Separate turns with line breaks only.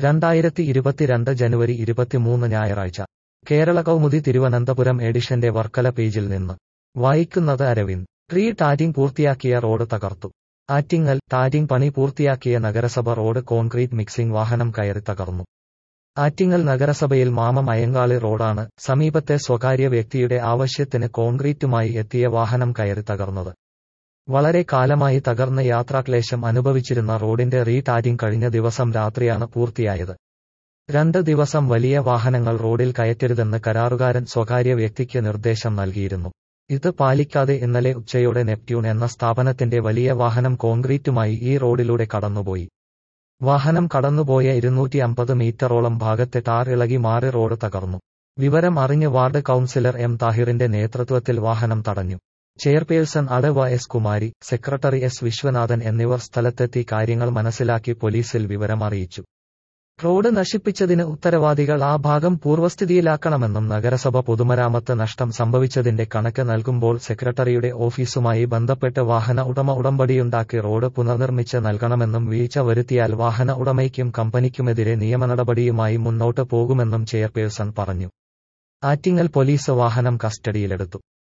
രണ്ടായിരത്തി ഇരുപത്തിരണ്ട് ജനുവരി ഇരുപത്തിമൂന്ന് ഞായറാഴ്ച കേരള കൗമുദി തിരുവനന്തപുരം എഡിഷന്റെ വർക്കല പേജിൽ നിന്ന് വായിക്കുന്നത് അരവിന്ദ് റീ ടാറ്റിംഗ് പൂർത്തിയാക്കിയ റോഡ് തകർത്തു ആറ്റിങ്ങൽ ടാറ്റിംഗ് പണി പൂർത്തിയാക്കിയ നഗരസഭ റോഡ് കോൺക്രീറ്റ് മിക്സിംഗ് വാഹനം കയറി തകർന്നു ആറ്റിങ്ങൽ നഗരസഭയിൽ മാമം അയങ്കാളി റോഡാണ് സമീപത്തെ സ്വകാര്യ വ്യക്തിയുടെ ആവശ്യത്തിന് കോൺക്രീറ്റുമായി എത്തിയ വാഹനം കയറി തകർന്നത് വളരെ കാലമായി തകർന്ന് യാത്രാക്ലേശം അനുഭവിച്ചിരുന്ന റോഡിന്റെ റീ ടാറ്റിംഗ് കഴിഞ്ഞ ദിവസം രാത്രിയാണ് പൂർത്തിയായത് രണ്ട് ദിവസം വലിയ വാഹനങ്ങൾ റോഡിൽ കയറ്റരുതെന്ന് കരാറുകാരൻ സ്വകാര്യ വ്യക്തിക്ക് നിർദ്ദേശം നൽകിയിരുന്നു ഇത് പാലിക്കാതെ ഇന്നലെ ഉച്ചയോടെ നെപ്റ്റ്യൂൺ എന്ന സ്ഥാപനത്തിന്റെ വലിയ വാഹനം കോൺക്രീറ്റുമായി ഈ റോഡിലൂടെ കടന്നുപോയി വാഹനം കടന്നുപോയ ഇരുന്നൂറ്റി അമ്പത് മീറ്ററോളം ഭാഗത്തെ ടാർ ഇളകി മാറി റോഡ് തകർന്നു വിവരം അറിഞ്ഞ് വാർഡ് കൌൺസിലർ എം താഹിറിന്റെ നേതൃത്വത്തിൽ വാഹനം തടഞ്ഞു ചെയർപേഴ്സൺ അടവ S Kumari secretary S Viswanathan എന്നിവർ സ്ഥലത്തെത്തി കാര്യങ്ങൾ മനസ്സിലാക്കി പോലീസിൽ വിവരം അറിയിച്ചു റോഡ് നശിപ്പിച്ചതിന് ഉത്തരവാദികൾ ആ ഭാഗം പൂർവ്വസ്ഥിതിയിലാക്കണമെന്നും നഗരസഭ പൊതുമരാമത്ത് നഷ്ടം സംഭവിച്ചതിന്റെ കണക്ക് നൽകുമ്പോൾ സെക്രട്ടറിയുടെ ഓഫീസുമായി ബന്ധപ്പെട്ട് വാഹന ഉടമ ഉടമ്പടിയുണ്ടാക്കി റോഡ് പുനർനിർമ്മിച്ച് നൽകണമെന്നും വീഴ്ച വരുത്തിയാൽ വാഹന ഉടമയ്ക്കും കമ്പനിക്കുമെതിരെ നിയമനടപടിയുമായി മുന്നോട്ട് പോകുമെന്നും ചെയർപേഴ്സൺ പറഞ്ഞു ആറ്റിങ്ങൽ പോലീസ് വാഹനം കസ്റ്റഡിയിലെടുത്തു